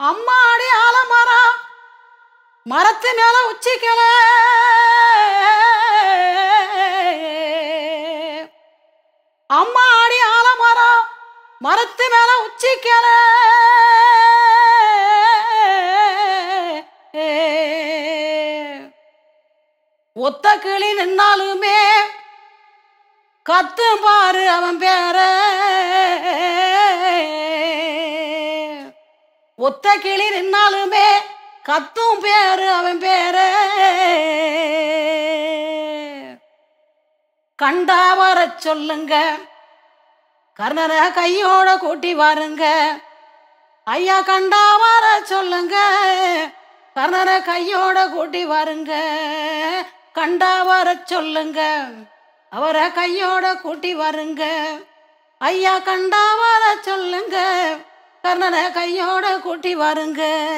அம்மாடி ஆலமரம் மரத்து மேல உச்சிக்கல அம்மாடி ஆலமரம் மரத்து மேல உச்சிக்கல ஒத்த கிளி நின்னாலுமே கத்து பாரு அவன் பேர ஒத்த கிளி நின்னாலுமே கத்தும் பேரு அவன் பேர கண்டா வர சொல்லுங்க கர்ணரை கையோட கூட்டி வாருங்க ஐயா கண்டா வர சொல்லுங்க கர்ணரை கையோட கூட்டி வாருங்க கண்டா வர சொல்லுங்க அவரை கையோட கூட்டி வருங்க ஐயா கண்டா வர சொல்லுங்க கர்ணனை கையோட கூட்டி வருங்க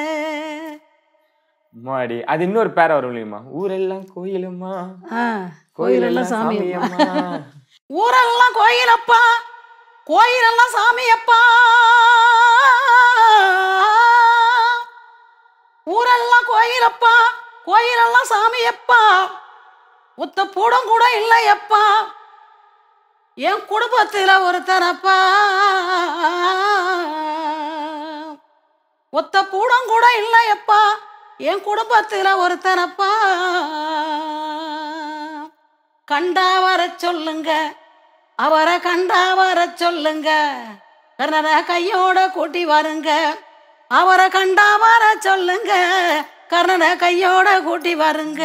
மாடி அது இன்னொரு பேர வரும் இல்லையுமா ஊரெல்லாம் கோயிலுமா ஆ, கோயிலெல்லாம் சாமி சாமியம்மா. ஊரெல்லாம் கோயிலப்பா கோயிலெல்லாம் சாமியப்பா ஊரெல்லாம் கோயிலப்பா கோயிலெல்லாம் சாமியப்பா ஒத்த பூடம் கூட இல்லையப்பா என் குடும்பத்தில் ஒருத்தனப்பா ஒத்த பூடம் கூட இல்லையப்பா என் குடும்பத்தில் ஒருத்தனப்பா கண்டா வர சொல்லுங்க அவரை கண்டா வர சொல்லுங்க கர்ணரை கையோட கூட்டி வருங்க அவரை கண்டா வர சொல்லுங்க கர்ணனை கையோட கூட்டி வருங்க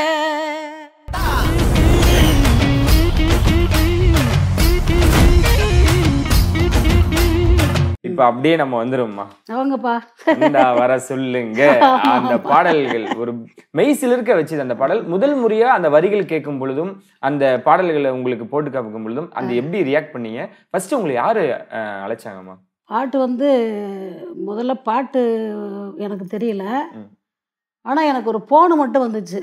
இப்ப அப்படியே நம்ம வந்துரும்மா அவங்கப்பா கண்டா வர சொல்லுங்க அந்த பாடல்கள் ஒரு மெய் சிலிர்க்க வச்சுது அந்த பாடல் முதல் முறையா அந்த வரிகள் கேட்கும் பொழுதும் அந்த பாடல்களை உங்களுக்கு போட்டு காமிக்கும் பொழுதும் அந்த எப்படி ரியாக்ட் பண்ணீங்க ஃபர்ஸ்ட் உங்களை யாரு அஹ், அழைச்சாங்கம்மா பாட்டு வந்து முதல்ல பாட்டு எனக்கு தெரியல ம். ஆனால் எனக்கு ஒரு போனு மட்டும் வந்துச்சு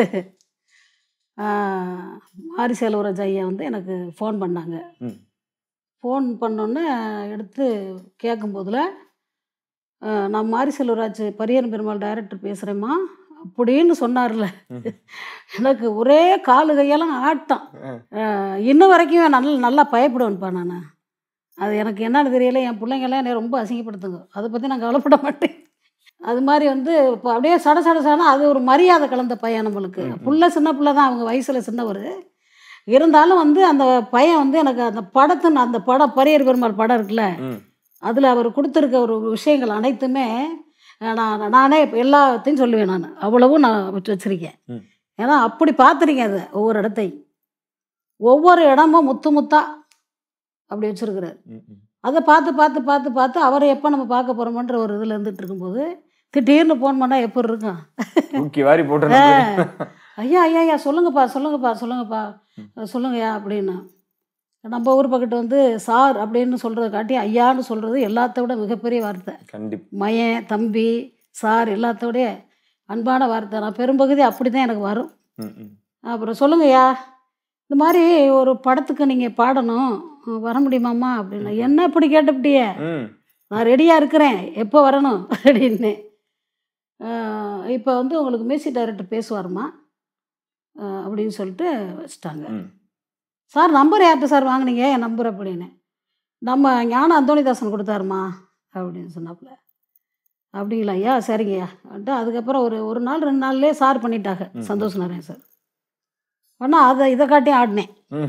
மாரி செல்வராஜ் ஐயா வந்து எனக்கு ஃபோன் பண்ணாங்க ம். ஃபோன் பண்ணோன்னே எடுத்து கேட்கும்போதுல அஹ், நான் மாரி செல்வராஜ் பரியன் பெருமாள் டைரக்டர் பேசுகிறேம்மா அப்படின்னு சொன்னார்ல ம். எனக்கு ஒரே காலு கையெல்லாம் ஆட்டம் ம். அஹ், இன்ன வரைக்கும் நல்லா நல்லா பயப்படுவேன்ப்பா நான் அது எனக்கு என்னன்னு தெரியல என் பிள்ளைங்கெல்லாம் என்னை ரொம்ப அசிங்கப்படுத்துங்க அதை பற்றி நான் கவலைப்பட மாட்டேன் அது மாதிரி வந்து இப்போ அப்படியே சட சட சடனா அது ஒரு மரியாதை கலந்த பையன் நம்மளுக்கு ம், ம். புள்ள சின்ன பிள்ளை தான் அவங்க வயசில் சின்னவர் இருந்தாலும் வந்து அந்த பையன் வந்து எனக்கு அந்த படத்தின் அந்த படம் பரியர் பெருமாள் படம் இருக்குல்ல ம். அதில் அவர் கொடுத்துருக்க ஒரு விஷயங்கள் அனைத்துமே அஹ், நான் நானே இப்ப எல்லாத்தையும் சொல்லுவேன் நான் அவ்வளவும் நான் வச்சு வச்சுருக்கேன் ம். ஏன்னா அப்படி பார்த்துருக்கேன் அதை ஒவ்வொரு இடத்தையும் ஒவ்வொரு இடமும் முத்து முத்தா அப்படி வச்சுருக்கிறார் ம், ம். அதை பார்த்து பார்த்து பார்த்து பார்த்து அவரை எப்போ நம்ம பார்க்க போகிறோமன்ற ஒரு இதில் இருந்துட்டு இருக்கும்போது திடீர்னு ஃபோன் பண்ணால் எப்படி இருக்கும் தூக்கி வாரி போட்டு ஐயா ஐயா ஐயா சொல்லுங்கப்பா சொல்லுங்கப்பா சொல்லுங்கப்பா ம். சொல்லுங்கய்யா அப்படின்னு நம்ம ஊர் பக்கத்து வந்து சார் அப்படின்னு சொல்கிறத காட்டி ஐயான்னு சொல்கிறது எல்லாத்த விட மிகப்பெரிய வார்த்தை கண்டிப்பா மயன் தம்பி சார் எல்லாத்த விட அன்பான வார்த்தை நான் பெரும்பகுதி அப்படி தான் எனக்கு வரும் ம், ம். அப்புறம் சொல்லுங்கய்யா இந்த மாதிரி ஒரு படத்துக்கு நீங்கள் பாடணும் வர முடியுமாம்மா அப்படின்னு என்ன இப்படி கேட்டுப்பிட்டியே ம். நான் ரெடியாக இருக்கிறேன் எப்போ வரணும் அப்படின்னு இப்போ வந்து உங்களுக்கு மியூசிக் டைரக்டர் பேசுவாருமா அஹ் அப்படின்னு சொல்லிட்டு வச்சுட்டாங்க ம். சார் நம்பர் யார்கிட்ட சார் வாங்குனீங்க என் நம்பர் அப்படின்னு நம்ம ஞான அந்தோணிதாசன் கொடுத்தாருமா அப்படின்னு சொன்னாப்புல அப்படிங்களா ஐயா சரிங்கய்யா வந்துட்டு அதுக்கப்புறம் ஒரு ஒரு நாள் ரெண்டு நாள்லேயே சார் பண்ணிட்டாங்க ம். சந்தோஷ் நாராயண் சார் ஆனால் அதை இதை காட்டி ஆடினேன் ம்.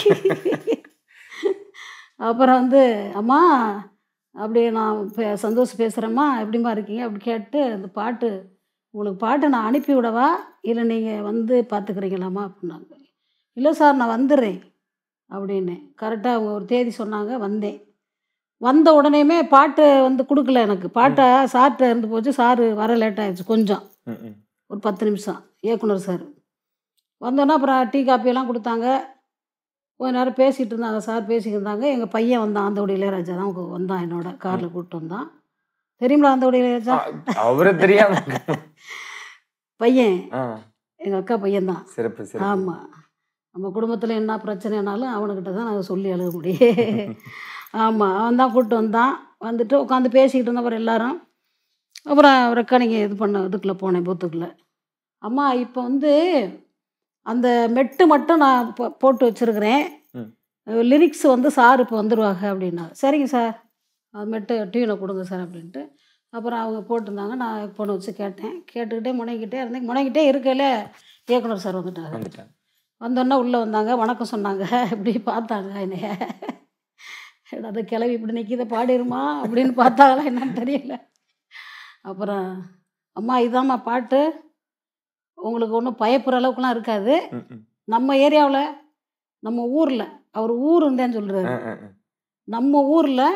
அப்புறம் வந்து அம்மா அப்படி நான் பே- சந்தோஷ் பேசுகிறேம்மா எப்படிம்மா இருக்கீங்க அப்படி கேட்டு அந்த பாட்டு உங்களுக்கு பாட்டு நான் அனுப்பி விடவா இல்லை நீங்கள் வந்து பார்த்துக்கிறீங்களாம்மா அப்படின்னாங்க இல்லை சார் நான் வந்துடுறேன் அப்படின்னு கரெக்டாக அவங்க ஒரு தேதி சொன்னாங்க வந்தேன் வந்த உடனேயுமே பாட்டு வந்து கொடுக்கல எனக்கு பாட்டை சார்கிட்ட இருந்து போச்சு சார் வர லேட் ஆயிடுச்சு கொஞ்சம் ம், ம். ஒரு பத்து நிமிஷம் இயக்குனர் சார் வந்தோன்னே அப்புறம் டீ காப்பியெல்லாம் கொடுத்தாங்க கொஞ்ச நேரம் பேசிகிட்டு இருந்தாங்க சார் பேசிக்கிட்டு இருந்தாங்க எங்கள் பையன் வந்தான் ஆந்தோடி இளையராஜா தான் அவங்க வந்தான் என்னோட காரில் கூப்பிட்டு வந்தான் தெரியுங்களா ஆந்தோடி இளையராஜா ஆ, அவரை தெரியாம பையன் ஆ, எங்கள் அக்கா பையன்தான் சிறப்பு சிறப்பு ஆமாம் நம்ம குடும்பத்தில் என்ன பிரச்சனைனாலும் அவனுக்கிட்ட தான் நாங்கள் சொல்லி அழுக முடியும் ஆமாம் அவன் தான் கூப்பிட்டு வந்தான் வந்துட்டு உட்காந்து பேசிக்கிட்டு இருந்தவர் எல்லாரும் அப்புறம் ரெக்கார்டிங் இது பண்ண இதுக்குள்ளே போனேன் பூத்துக்குள்ளே அம்மா இப்போ வந்து அந்த மெட்டு மட்டும் நான் போ போட்டு வச்சுருக்கிறேன் ம். லிரிக்ஸ் வந்து சார் இப்போ வந்துடுவாங்க அப்படின்னாரு சரிங்க சார் அது மெட்டு டியூனை கொடுங்க சார் அப்படின்ட்டு அப்புறம் அவங்க போட்டிருந்தாங்க நான் பொண்ணு வச்சு கேட்டேன் கேட்டுக்கிட்டே முனைக்கிட்டே இருந்தேன் முனைக்கிட்டே இருக்கையில் இயக்குனர் சார் வந்துட்டாங்க வந்துட்டேன் வந்தோடனே உள்ளே வந்தாங்க வணக்கம் சொன்னாங்க இப்படி பார்த்தாங்க என்னைய என்னடா அது கிளவி இப்படி நிற்கித பாடிருமா அப்படின்னு பார்த்தாங்களா என்னன்னு தெரியல அப்புறம் அம்மா இதாம்மா பாட்டு உங்களுக்கு ஒன்றும் பயப்படுற அளவுக்குலாம் இருக்காது ம், ம். நம்ம ஏரியாவில் நம்ம ஊரில் அவர் ஊருந்தேன்னு சொல்கிறாரு ஆ, ஆ, ஆ. நம்ம ஊரில்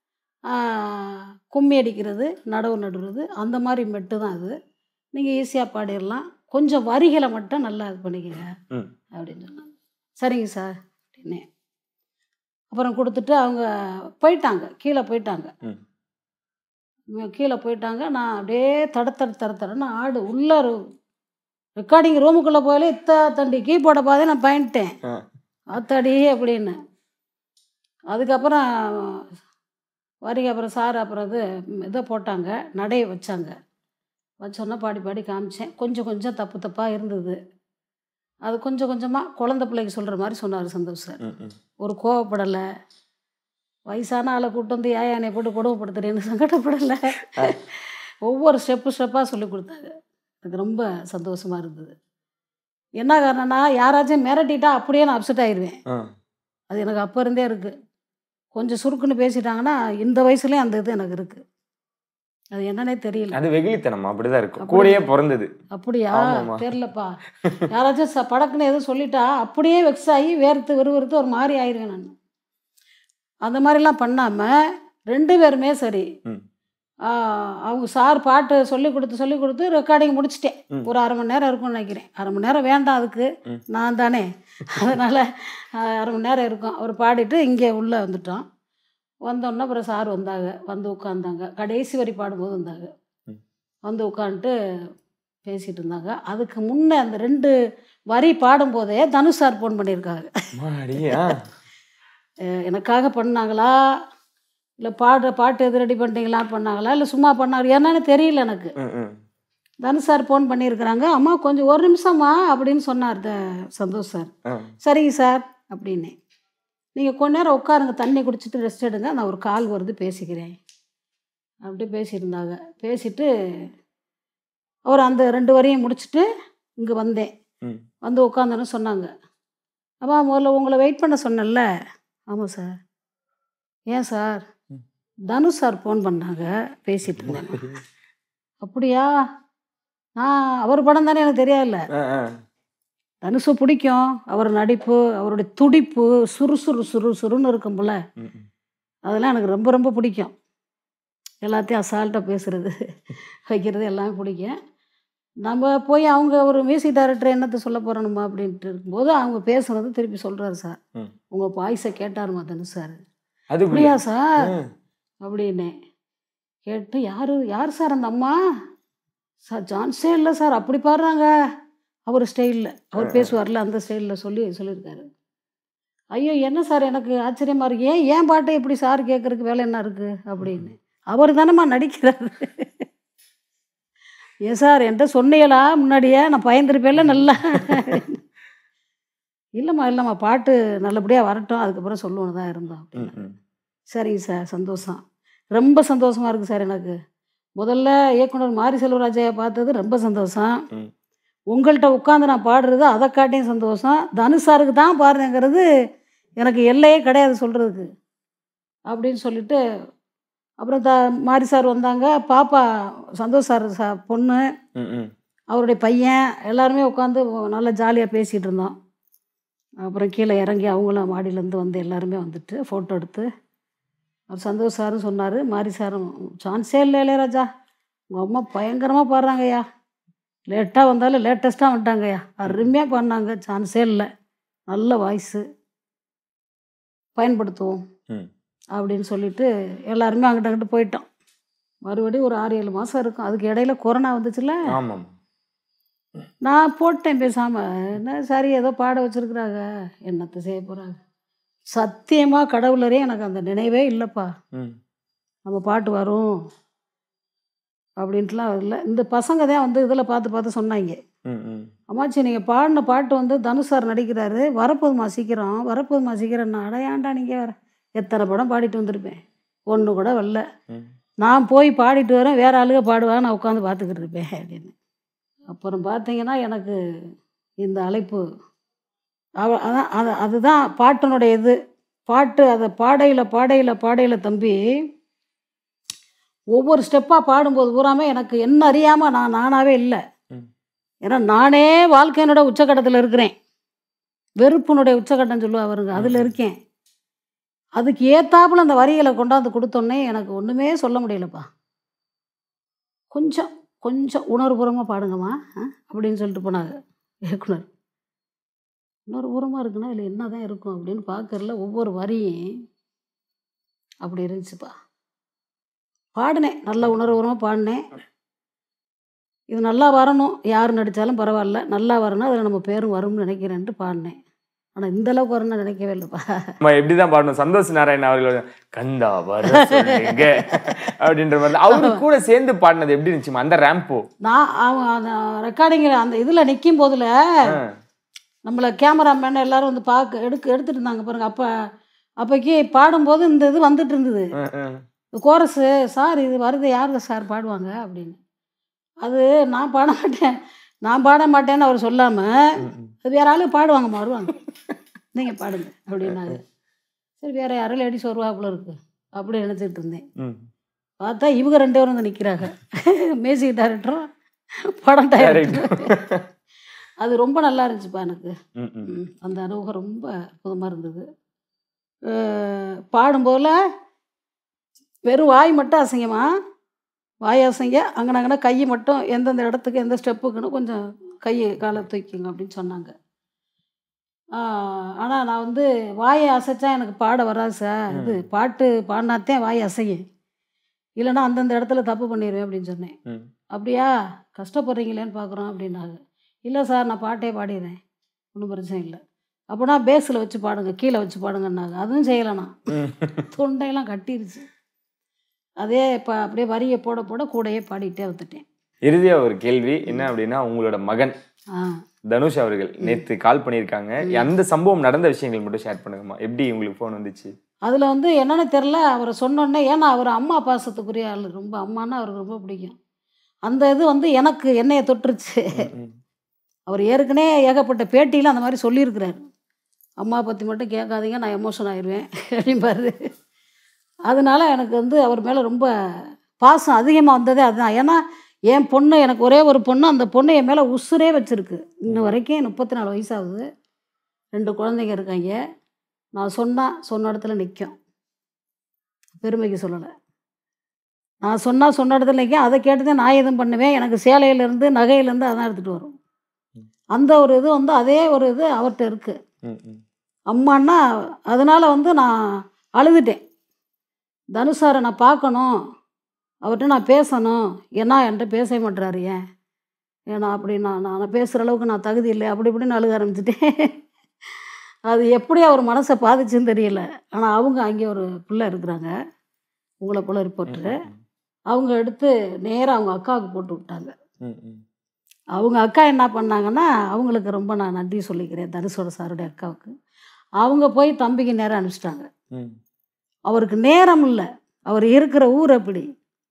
கும்மி அடிக்கிறது நடவு நடுறது அந்த மாதிரி மெட்டு தான் அது நீங்கள் ஈஸியாக பாடிடலாம் கொஞ்சம் வரிகளை மட்டும் நல்லா இது பண்ணிக்கங்க ம். அப்படின்னு சொன்னாங்க சரிங்க சார் அப்படின்னே அப்புறம் கொடுத்துட்டு அவங்க போயிட்டாங்க கீழே போயிட்டாங்க ம். இவங்க கீழே போயிட்டாங்க நான் அப்படியே தட தட தட தடன்னு ஆடு உள்ள ரெக்கார்டிங் ரூமுக்குள்ளே போயில இத்த தண்டி கீபோர்டை பார்த்து நான் பயன்ட்டேன் ஆ. அத்தாடி அப்படின்னு அதுக்கப்புறம் வரிக்கு அப்புறம் சார் அப்புறம் இது இதை போட்டாங்க நடைய வச்சாங்க வச்சோன்னா பாடி பாடி காமிச்சேன் கொஞ்சம் கொஞ்சம் தப்பு தப்பாக இருந்தது அது கொஞ்சம் கொஞ்சமாக குழந்த பிள்ளைக்கு சொல்கிற மாதிரி சொன்னார் சந்தோஷ் சார் ம், ம். ஒரு கோவப்படலை வயசான ஆளை கூட்டு வந்து ஏன் என்னை போட்டு கொடுமைப்படுத்துறேன்னு சங்கடப்படலை ஒவ்வொரு ஸ்டெப்பு ஸ்டெப்பாக சொல்லி கொடுத்தாங்க எனக்கு ரொம்ப சந்தோஷமாக இருந்தது என்ன காரணம்னா யாராச்சும் மிரட்டிட்டா அப்படியே நான் அப்செட் ஆயிடுவேன் ஆ. அது எனக்கு அப்போ இருந்தே இருக்குது கொஞ்சம் சுருக்குன்னு பேசிட்டாங்கன்னா இந்த வயசுலேயும் அந்த இது எனக்கு இருக்குது அது என்னன்னே தெரியல அது வெகுளித்தனம் அப்படிதான் இருக்கும் அப்படி- கூடயே பிறந்தது அப்படியா ஆமாம்மா. தெரிலப்பா யாராச்சும் ச படக்குன்னு எதுவும் சொல்லிட்டா அப்படியே வெக்ஸ் ஆகி வேர்த்து விறுவிறுத்து ஒரு மாதிரி ஆயிடுவேன் நான் அந்த மாதிரிலாம் பண்ணாமல் ரெண்டு பேருமே சரி ம். ஆ, அவங்க சார் பாட்டு சொல்லி கொடுத்து சொல்லி கொடுத்து ரெக்கார்டிங் முடிச்சிட்டேன் ம். ஒரு அரை மணி நேரம் இருக்கும்னு நினைக்கிறேன் அரை மணி நேரம் வேண்டாம் அதுக்கு ம். நான் தானே அதனால் அரை மணி நேரம் இருக்கும் அவர் பாடிட்டு இங்கே உள்ளே வந்துட்டோம் வந்தோடனே அப்புறம் சார் வந்தாங்க வந்து உட்காந்தாங்க கடைசி வரி பாடும்போது வந்தாங்க ம். வந்து உட்காந்துட்டு பேசிகிட்டு இருந்தாங்க அதுக்கு முன்னே அந்த ரெண்டு வரி பாடும்போதே தனுஷ் சார் ஃபோன் பண்ணியிருக்காங்க மாடியா அஹ் எனக்காக பண்ணாங்களா இல்லை பாடுற பாட்டு எது ரெடி பண்ணிட்டீங்களா பண்ணாங்களா இல்லை சும்மா பண்ணாங்க என்னன்னு தெரியல எனக்கு ம், ம். தனுஷ் சார் ஃபோன் பண்ணியிருக்கிறாங்க அம்மா கொஞ்சம் ஒரு நிமிஷமா அப்படின்னு சொன்னார் த சந்தோஷ் சார் ஆ. சரிங்க சார் அப்படின்னேன் நீங்கள் கொஞ்ச நேரம் உட்காருங்க தண்ணி குடிச்சிட்டு ரெஸ்ட் எடுங்க நான் ஒரு கால் வருது பேசிக்கிறேன் அப்படி பேசியிருந்தாங்க பேசிட்டு அவர் அந்த ரெண்டு வரையும் முடிச்சுட்டு இங்கே வந்தேன் ம். வந்து உட்காந்தோன்னு சொன்னாங்க அம்மா முதல்ல உங்களை வெயிட் பண்ண சொன்னேன்ல ஆமாம் சார் ஏன் சார் ம். தனுஷ் சார் ஃபோன் பண்ணாங்க பேசிட்டு இருந்தேன் அப்படியா நான் அவர் படம் தானே எனக்கு தெரியாதுல்ல ஆ, ஆ. தனுஷு பிடிக்கும் அவர் நடிப்பு அவருடைய துடிப்பு சுறுசுறு சுறு சுறுன்னு இருக்கும்ல ம், ம். அதெல்லாம் எனக்கு ரொம்ப ரொம்ப பிடிக்கும் எல்லாத்தையும் அசால்ட்டாக பேசுறது வைக்கிறது எல்லாமே பிடிக்கும் நம்ம போய் அவங்க ஒரு மியூசிக் டைரக்டர் என்னத்தை சொல்ல போகிறோம்மா அப்படின்ட்டு இருக்கும்போது அவங்க பேசுனது திருப்பி சொல்கிறாரு சார் ம். உங்கள் வாய்ஸை கேட்டாருமா தனுஷ் சார் அது அப்படியா சார் ம். அப்படின்னேன் கேட்டு யார் யார் சார் அந்த அம்மா சார் ஜான்ஸே இல்லை சார் அப்படி பாடுறாங்க அவர் ஸ்டைலில் அவர் பேசுவார்ல அந்த ஸ்டைலில் சொல்லி சொல்லியிருக்காரு ஐயோ என்ன சார் எனக்கு ஆச்சரியமாக இருக்கு ஏன் ஏன் பாட்டை இப்படி சார் கேட்குறதுக்கு வேலை என்ன இருக்குது அப்படின்னு அவர் தானேம்மா நடிக்கிறாரு ஏன் சார் என்கிட்ட சொன்னீங்களா முன்னாடியே நான் பயந்துருப்பேன்ல நல்லா இல்லைம்மா இல்லைம்மா பாட்டு நல்லபடியாக வரட்டும் அதுக்கப்புறம் சொல்லுவோன்னு தான் இருந்தோம் ம், அப்படின்னு ம். சரிங்க சார் சந்தோஷம் ரொம்ப சந்தோஷமாக இருக்குது சார் எனக்கு முதல்ல இயக்குனர் மாரி செல்வராஜையா பார்த்தது ரொம்ப சந்தோஷம் ம். உங்கள்கிட்ட உட்காந்து நான் பாடுறது அதை காட்டியும் சந்தோஷம் தனுஷ் சாருக்கு தான் பாடுறேங்கிறது எனக்கு எல்லையே கிடையாது சொல்கிறதுக்கு அப்படின்னு சொல்லிட்டு அப்புறம் த மாரி சார் வந்தாங்க பாப்பா சந்தோஷ் சார் சா பொண்ணு ம், ம். அவருடைய பையன் எல்லாருமே உட்காந்து நல்லா ஜாலியாக பேசிகிட்டு இருந்தோம் அப்புறம் கீழே இறங்கி அவங்களும் மாடியிலேருந்து வந்து எல்லாருமே வந்துட்டு ஃபோட்டோ எடுத்து அவர் சந்தோஷ் சாரும் சொன்னார் மாரி சாரும் சான்ஸே இல்லை இளையராஜா உங்கள் அம்மா பயங்கரமாக பாடுறாங்கய்யா லேட்டாக வந்தாலும் லேட்டஸ்ட்டாக வந்துட்டாங்கய்யா அருமையாக பாடினாங்க சான்ஸே இல்லை நல்ல வாய்ஸு பயன்படுத்துவோம் ம். அப்படின்னு சொல்லிட்டு எல்லாருமே அங்கிட்ட அங்கிட்டு போயிட்டோம் மறுபடியும் ஒரு ஆறு ஏழு மாதம் இருக்கும் அதுக்கு இடையில கொரோனா வந்துச்சுல்ல ஆமாம் நான் போட்டேன் பேசாமல் என்ன சரி ஏதோ பாட வச்சுருக்குறாங்க என்னத்தை செய்ய போகிறாங்க சத்தியமாக கடவுளரே எனக்கு அந்த நினைவே இல்லைப்பா ம். நம்ம பாட்டு வரும் அப்படின்ட்டுலாம் இல்லை இந்த பசங்க தான் வந்து இதில் பார்த்து பார்த்து சொன்னாங்க ம், ம். அம்மாச்சி நீங்கள் பாடின பாட்டு வந்து தனுஷ் சார் நடிக்கிறாரு வரப்போதுமா சீக்கிரம் வரப்போதுமா சீக்கிரம் நான் அடையாண்டா நீங்கள் வேறு எத்தனை படம் பாடிட்டு வந்திருப்பேன் ஒன்று கூட வரல ம். நான் போய் பாடிட்டு வரேன் வேற ஆளுக பாடுவாங்க நான் உட்காந்து பார்த்துக்கிட்டு இருப்பேன் அப்படின்னு அப்புறம் பார்த்தீங்கன்னா எனக்கு இந்த அழைப்பு அவ அதான் அது அதுதான் பாட்டினுடைய இது பாட்டு அதை பாடையில் பாடையில் பாடையில் தம்பி ஒவ்வொரு ஸ்டெப்பாக பாடும்போது பூராமே எனக்கு என்ன அறியாமல் நான் நானாகவே இல்லை ம். ஏன்னா நானே வாழ்க்கையினோட உச்சக்கட்டத்தில் இருக்கிறேன் வெறுப்பினுடைய உச்சக்கட்டம் சொல்லுவா அவருங்க அதில் இருக்கேன் அதுக்கு ஏத்தாப்புல அந்த வரிகளை கொண்டாந்து கொடுத்தோன்னே எனக்கு ஒன்றுமே சொல்ல முடியலப்பா கொஞ்சம் கொஞ்சம் உணர்வுபூர்வமாக பாடுங்கம்மா ஆ? அப்படின்னு சொல்லிட்டு போனாங்க இயக்குனர் உணர்வுபூர்வமாக இருக்குன்னா இதில் என்ன தான் இருக்கும் அப்படின்னு பார்க்கறல ஒவ்வொரு வரியும் அப்படி இருந்துச்சுப்பா பாடினேன் நல்ல உணர்வுபூர்வமாக பாடினேன் இது நல்லா வரணும் யார் நடித்தாலும் பரவாயில்ல நல்லா வரணும் அதில் நம்ம பேரும் வரும்னு நினைக்கிறேன்ட்டு பாடினேன் ஆனால் இந்த அளவுக்கு வரும்னு நினைக்கவே இல்லைப்பா நம்ம எப்படிதான் பாடணும் சந்தோஷ் நாராயண் அவர்களோட கந்தா வர சொல்லுங்க அப்படின்ற மாதிரி தான். அவரு கூட சேர்ந்து பாடினது எப்படி இருந்துச்சுமா அந்த ரேம்போ நான் அவன் அந்த ரெக்கார்டிங்கில் அந்த இதில் நிற்கும் போதில் நம்மளை கேமராமேன் எல்லாரும் வந்து பார்க்க எடுக்க எடுத்துட்டு இருந்தாங்க பாருங்க அப்போ அப்போக்கி பாடும்போது இந்த இது வந்துட்டு இருந்தது கோரஸு சார் இது வருது யார் சார் பாடுவாங்க அப்படின்னு அது நான் பாட மாட்டேன் நான் பாட மாட்டேன்னு அவர் சொல்லாமல் அது வேற ஆளு பாடுவாங்கம்மா வருவாங்க நீங்கள் பாடுங்க அப்படின்னாங்க சரி வேற யாரும் லேடிஸ் வருவாப்புல இருக்கு அப்படி நினச்சிட்டு இருந்தேன் பார்த்தா இவங்க ரெண்டு பேரும் வந்து நிற்கிறாங்க மியூசிக் டைரக்டரும் படம் டைரக்டரும் அது ரொம்ப நல்லா இருந்துச்சுப்பா எனக்கு ம், அந்த அனுபவம் ரொம்ப அற்புதமாக இருந்தது அஹ், பாடும்போதுல வெறும் வாய் மட்டும் அசைங்கம்மா வாய் அசைங்க அங்கே அங்கே கை மட்டும் எந்தெந்த இடத்துக்கு எந்த ஸ்டெப்புக்குன்னு கொஞ்சம் கையை காலை தூக்கிங்க அப்படின்னு சொன்னாங்க ஆனால் நான் வந்து வாயை அசைச்சா எனக்கு பாட வராது சார் இது பாட்டு பாடினாத்தேன் வாய் அசையும் இல்லைன்னா அந்தந்த இடத்துல தப்பு பண்ணிடுவேன் அப்படின்னு சொன்னேன் அப்படியா கஷ்டப்படுறீங்களேன்னு பார்க்குறோம் அப்படின்னாங்க இல்லை சார் நான் பாட்டே பாடிடுறேன் ஒன்றும் பிரச்சனை இல்லை அப்போனா பேஸில் வச்சு பாடுங்க கீழே வச்சு பாடுங்கன்னாங்க அதுவும் செய்யலைண்ணா தொண்டையெல்லாம் கட்டிருச்சு அதே இப்போ அப்படியே வரியை போட போட கூடயே பாடிட்டே வந்துட்டேன் இறுதியா ஒரு கேள்வி என்ன அப்படின்னா உங்களோட மகன் ஆ தனுஷ் அவர்கள் நேத்து கால் பண்ணியிருக்காங்க அந்த சம்பவம் நடந்த விஷயங்கள் மட்டும் ஷேர் பண்ணுங்கம்மா எப்படி உங்களுக்கு ஃபோன் வந்துச்சு அதில் வந்து என்னன்னு தெரில அவரை சொன்னோன்னே ஏன்னா அவர் அம்மா பாசத்துக்குரிய ஆள் ரொம்ப அம்மானா அவருக்கு ரொம்ப பிடிக்கும் அந்த இது வந்து எனக்கு என்னைய தொட்டுருச்சு அவர் ஏற்கனவே ஏகப்பட்ட பேட்டியில் அந்த மாதிரி சொல்லியிருக்கிறாரு அம்மா பற்றி மட்டும் கேட்காதீங்க நான் எமோஷன் ஆயிடுவேன் அப்படிம்பாரு அதனால எனக்கு வந்து அவர் மேலே ரொம்ப பாசம் அதிகமாக வந்ததே அதுதான் ஏன்னா என் பொண்ணு எனக்கு ஒரே ஒரு பொண்ணு அந்த பொண்ணு என் மேலே உசுரே வச்சுருக்கு இன்ன வரைக்கும் முப்பத்தி நாலு வயசாகுது ரெண்டு குழந்தைங்க இருக்காங்க நான் சொன்னால் சொன்ன இடத்துல நிற்கும் பெருமைக்கு சொல்லலை நான் சொன்னால் சொன்ன இடத்துல நிற்கும் அதை கேட்டு நான் எதுவும் பண்ணுவேன் எனக்கு சேலையிலேருந்து நகையிலேருந்து அதான் எடுத்துகிட்டு வரும் அந்த ஒரு இது வந்து அதே ஒரு இது அவர்கிட்ட இருக்குது அம்மான்னா அதனால் வந்து நான் அழுதுட்டேன் தனுஷாரை நான் பார்க்கணும் அவர்கிட்ட நான் பேசணும் ஏன்னா என்கிட்ட பேசவே மாட்டுறாரு ஏன் ஏன்னா அப்படி நான் நான் பேசுகிற அளவுக்கு நான் தகுதி இல்லை அப்படி இப்படின்னு அழுக ஆரம்பிச்சிட்டேன் அது எப்படி அவர் மனசை பாதிச்சுன்னு தெரியல ஆனால் அவங்க அங்கே ஒரு பிள்ளை இருக்கிறாங்க உங்களை போல ரிப்போர்ட்ரு அவங்க எடுத்து நேராக அவங்க அக்காவுக்கு போட்டு விட்டாங்க அவங்க அக்கா என்ன பண்ணாங்கன்னா அவங்களுக்கு ரொம்ப நான் நன்றி சொல்லிக்கிறேன் தனுஷோட சாருடைய அக்காவுக்கு அவங்க போய் தம்பிக்கு நேரம் அனுப்பிச்சிட்டாங்க அவருக்கு நேரம் இல்லை அவர் இருக்கிற ஊர் அப்படி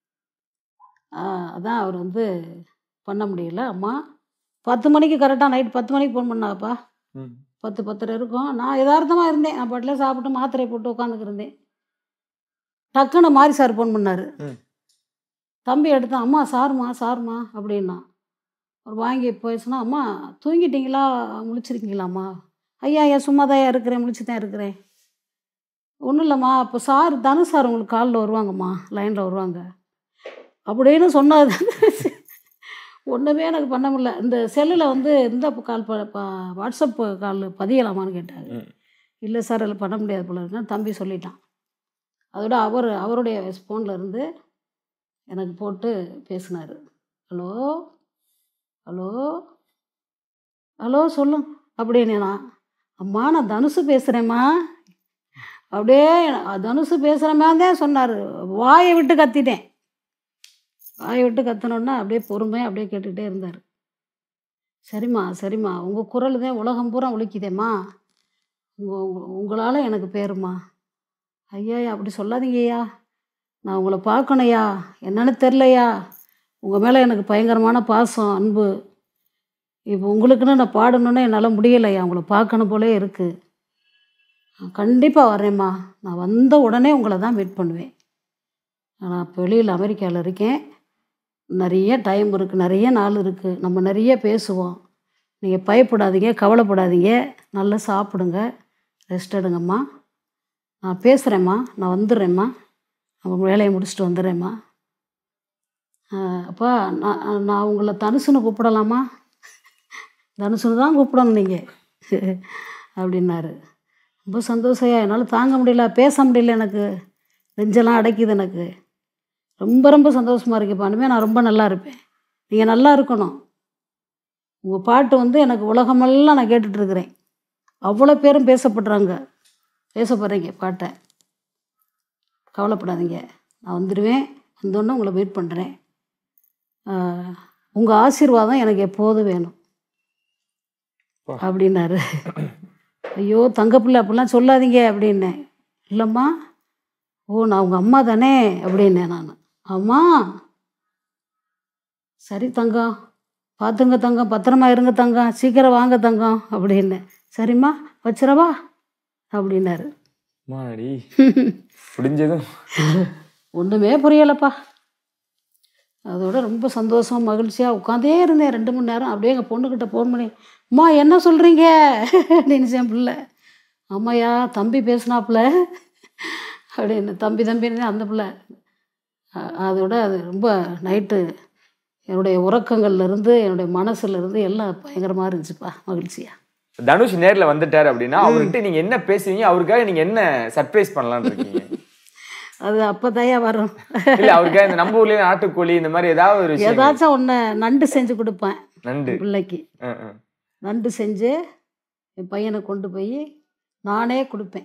ஆ, அதான் அவர் வந்து பண்ண முடியல அம்மா பத்து மணிக்கு கரெக்டாக நைட் பத்து மணிக்கு ஃபோன் பண்ணாப்பா பத்து பத்தரை இருக்கும் நான் யதார்த்தமாக இருந்தேன் நான் பாட்டில் சாப்பிட்டு மாத்திரை போட்டு உட்காந்துக்கிருந்தேன் டக்குன்னு மாரி சார் ஃபோன் பண்ணார் ம். தம்பி எடுத்தான் அம்மா சாருமா சாருமா அப்படின்னா அவர் வாங்கி போயிடுச்சுன்னா அம்மா தூங்கிட்டீங்களா முழிச்சிருக்கீங்களாம்மா ஐயா ஐயா சும்மா தான் இருக்கிறேன் முழிச்சு தான் இருக்கிறேன் ஒன்றும் இல்லைம்மா இப்போ சார் தனு சார் உங்களுக்கு காலில் வருவாங்கம்மா லைனில் வருவாங்க அப்படின்னு சொன்னது ஒன்றுமே எனக்கு பண்ண முடியல இந்த செல்லில் வந்து இந்த கால் ப ப- வாட்ஸ்அப் கால் பதியலாமான்னு கேட்டாங்க ம். இல்லை சார் அதில் பண்ண முடியாது போல இருக்குன்னு தம்பி சொல்லிட்டான் அதோட அவர் அவருடைய ஃபோனில் இருந்து எனக்கு போட்டு பேசினார் ஹலோ ஹலோ ஹலோ சொல்லும் அப்படின்னு நான் அம்மா நான் தனுசு பேசுகிறேம்மா அப்படியே தனுசு பேசுகிற மாதிரி தான் சொன்னார் வாயை விட்டு கத்திட்டேன் வாய் விட்டு கத்தணுன்னா அப்படியே பொறுமையாக அப்படியே கேட்டுக்கிட்டே இருந்தார் சரிம்மா சரிம்மா உங்கள் குரல் தான் உலகம் பூரா ஒழிக்குதேம்மா உங்கள் உங்களால் எனக்கு பேருமா ஐயா அப்படி சொல்லாதீங்கய்யா நான் உங்களை பார்க்கணையா என்னன்னு தெரிலையா உங்கள் மேலே எனக்கு பயங்கரமான பாசம் அன்பு இப்போ உங்களுக்குன்னு நான் பாடணுன்னு என்னால் முடியலையா உங்களை பார்க்கணும் போலே இருக்குது கண்டிப்பாக வரேம்மா நான் வந்த உடனே உங்களை தான் மீட் பண்ணுவேன் நான் இப்போ வெளியில் அமெரிக்காவில் இருக்கேன் நிறைய டைம் இருக்குது நிறைய நாள் இருக்குது நம்ம நிறைய பேசுவோம் நீங்கள் பயப்படாதீங்க கவலைப்படாதீங்க நல்லா சாப்பிடுங்க ரெஸ்ட் எடுங்கம்மா நான் பேசுகிறேம்மா நான் வந்துடுறேம்மா அவங்க வேலையை முடிச்சுட்டு வந்துடுறேம்மா ஆஹ் அப்பா நான் நான் உங்களை தனுசுன்னு கூப்பிடலாமா தனுசுன்னு தான் கூப்பிடணும் நீங்கள் அப்படின்னாரு ரொம்ப சந்தோஷம்யா என்னால் தாங்க முடியல பேச முடியல எனக்கு நெஞ்செல்லாம் அடைக்குது எனக்கு ரொம்ப ரொம்ப சந்தோஷமாக இருக்குப்பா இனிமேல் நான் ரொம்ப நல்லா இருப்பேன் நீங்கள் நல்லா இருக்கணும் உங்கள் பாட்டு வந்து எனக்கு உலகமெல்லாம் நான் கேட்டுட்ருக்கிறேன் அவ்வளோ பேரும் பேசப்படுறாங்க பேசப்படுறீங்க பாட்டை கவலைப்படாதீங்க நான் வந்துடுவேன் வந்தோடனே உங்களை வெயிட் பண்ணுறேன் உங்கள் ஆசீர்வாதம் எனக்கு எப்போதும் வேணும் அப்பா. அப்படின்னாரு ஐயோ தங்கப்பிள்ளை அப்படிலாம் சொல்லாதீங்க அப்படின்னேன் இல்லைம்மா ஓ நான் உங்கள் அம்மா தானே அப்படின்னேன் நான் அம்மா சரி தங்கம் பார்த்துங்க தங்கம் பத்திரமா இருங்க தங்கம் சீக்கிரம் வாங்க தங்கம் அப்படின்னேன் சரிம்மா வச்சிரவா அப்படின்னாரு மாடி முடிஞ்சதும் ஒன்றுமே புரியலப்பா அதோட ரொம்ப சந்தோஷம் மகிழ்ச்சியாக உட்காந்தே இருந்தேன் ரெண்டு மணி நேரம் அப்படியே எங்கள் பொண்ணுக்கிட்ட ஃபோன் பண்ணி அம்மா என்ன சொல்கிறீங்க அப்படின்னு என் பிள்ளை அம்மாயா தம்பி பேசினாப்புல அப்படின்னு தம்பி தம்பின்னு அந்த பிள்ளை அ- அதோட அது ரொம்ப நைட்டு என்னுடைய உறக்கங்கள்ல இருந்து என்னுடைய மனசுல இருந்து எல்லாம் பயங்கரமாக இருந்துச்சுப்பா மகிழ்ச்சியாக தனுஷ் நேர்ல வந்துட்டாரு அப்படின்னா அவர்கிட்ட நீங்க என்ன பேசுவீங்க அவருக்காக நீங்க என்ன சர்ப்ரைஸ் பண்ணலாம்னு இருக்கீங்க அது அப்போ தயா வரும் இல்ல அவருக்காக இந்த நம்ம ஊர்லயே நாட்டுக்கோழி இந்த மாதிரி ஏதாவது ஒரு விஷயம் ஏதாச்சும் ஒன்று நண்டு செஞ்சு கொடுப்பேன் நண்டு பிள்ளைக்கு அஹ் அஹ். நண்டு செஞ்சு என் பையனை கொண்டு போய் நானே கொடுப்பேன்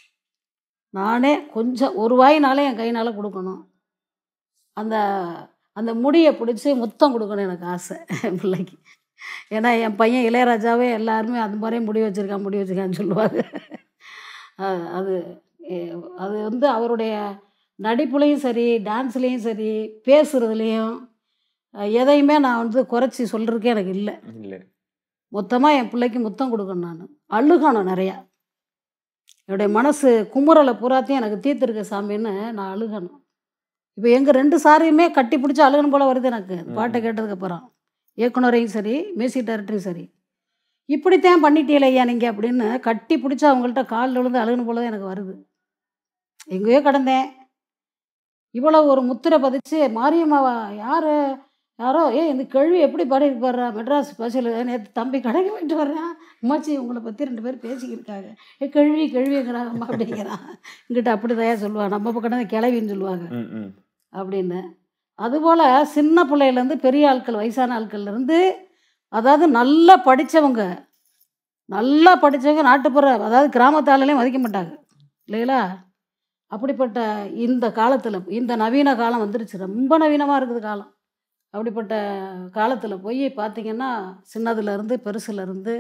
நானே கொஞ்சம் ஒரு வாயினாலே என் கையினால் கொடுக்கணும் அந்த அந்த முடியை பிடிச்சி முத்தம் கொடுக்கணும் எனக்கு ஆசை என் பிள்ளைக்கு ஏன்னா என் பையன் இளையராஜாவே எல்லாருமே அந்த மாதிரியே முடி வச்சுருக்கான் முடி வச்சுருக்கான்னு சொல்லுவாங்க அஹ் அது எ- அது வந்து அவருடைய நடிப்புலேயும் சரி டான்ஸ்லேயும் சரி பேசுகிறதுலேயும் எதையுமே நான் வந்து குறைச்சி சொல்கிறதுக்கே எனக்கு இல்லை இல்ல மொத்தமாக என் பிள்ளைக்கு முத்தம் கொடுக்கணும் நான் அழுகணும் நிறையா என்னுடைய மனசு குமுறலை பூராத்தையும் எனக்கு தீர்த்துருக்க சாமின்னு நான் அழுகணும் இப்போ எங்கள் ரெண்டு சாரையுமே கட்டி பிடிச்சி அழுகணும் போல வருது எனக்கு இந்த பாட்டை கேட்டதுக்கப்புறம் இயக்குனரையும் சரி மியூசிக் டைரக்டரையும் சரி இப்படித்தான் பண்ணிட்டீங்களே ஐயா நீங்கள் அப்படின்னு கட்டி பிடிச்சி அவங்கள்ட்ட காலில் விழுந்து அழுகணும் போல தான் எனக்கு வருது எங்கேயோ கடந்தேன் இவ்வளோ ஒரு முத்திரை பதிச்சு மாரியம்மாவா யார் யாரோ ஏ இந்த கேள்வி எப்படி பாடிட்டு பாடுறா மெட்ராஸ் ஸ்பெஷல் நேற்று தம்பி கடைக்கு போயிட்டு வர்றேன் அம்மாச்சி உங்களை பற்றி ரெண்டு பேரும் பேசிக்கிருக்காங்க ஏ கேள்வி கேள்விங்கிறாங்கம்மா அப்படிங்கிறான் இங்கிட்ட அப்படி தயா சொல்லுவாங்க நம்ம பக்கம் தான் கிளவின்னு சொல்லுவாங்க ம், ம். அப்படின்னு அதுபோல் சின்ன பிள்ளையிலேருந்து பெரிய ஆட்கள் வயசான ஆட்கள்லேருந்து அதாவது நல்லா படித்தவங்க நல்லா படித்தவங்க நாட்டுப்புற அதாவது கிராமத்தாலையும் மதிக்க மாட்டாங்க இல்லைங்களா அப்படிப்பட்ட இந்த காலத்தில் இந்த நவீன காலம் வந்துருச்சு ரொம்ப நவீனமாக இருக்குது காலம் அப்படிப்பட்ட காலத்தில் போய் பார்த்தீங்கன்னா சின்னதுலேருந்து பெருசுலேருந்து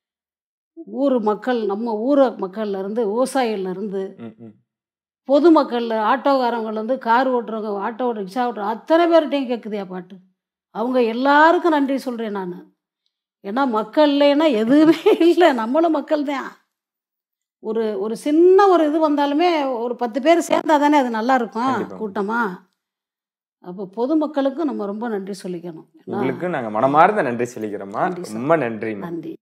ஊர் மக்கள் நம்ம ஊர் மக்கள்லேருந்து விவசாயிகள்லேருந்து ம், ம். பொதுமக்கள் ஆட்டோக்காரங்கள்லேருந்து கார் ஓட்டுறவங்க ஆட்டோ ஓட்டு ரிக்ஷா ஓட்டுறவங்க அத்தனை பேர்கிட்டையும் கேட்குதியா பாட்டு அவங்க எல்லாருக்கும் நன்றி சொல்கிறேன் நான் ஏன்னா மக்கள் இல்லைன்னா எதுவுமே இல்லை நம்மளும் மக்கள் தான் ஒரு ஒரு சின்ன ஒரு இது வந்தாலுமே ஒரு பத்து பேர் சேர்ந்தா தானே அது நல்லா இருக்கும் கண்டிப்பா. கூட்டமாக அப்போ பொதுமக்களுக்கும் நம்ம ரொம்ப நன்றி சொல்லிக்கணும் ஏன்னா, உங்களுக்கு நாங்க மனமார்ந்த நன்றி சொல்லிக்கிறோம்மா நன்றி சார். ரொம்ப நன்றிம்மா நன்றி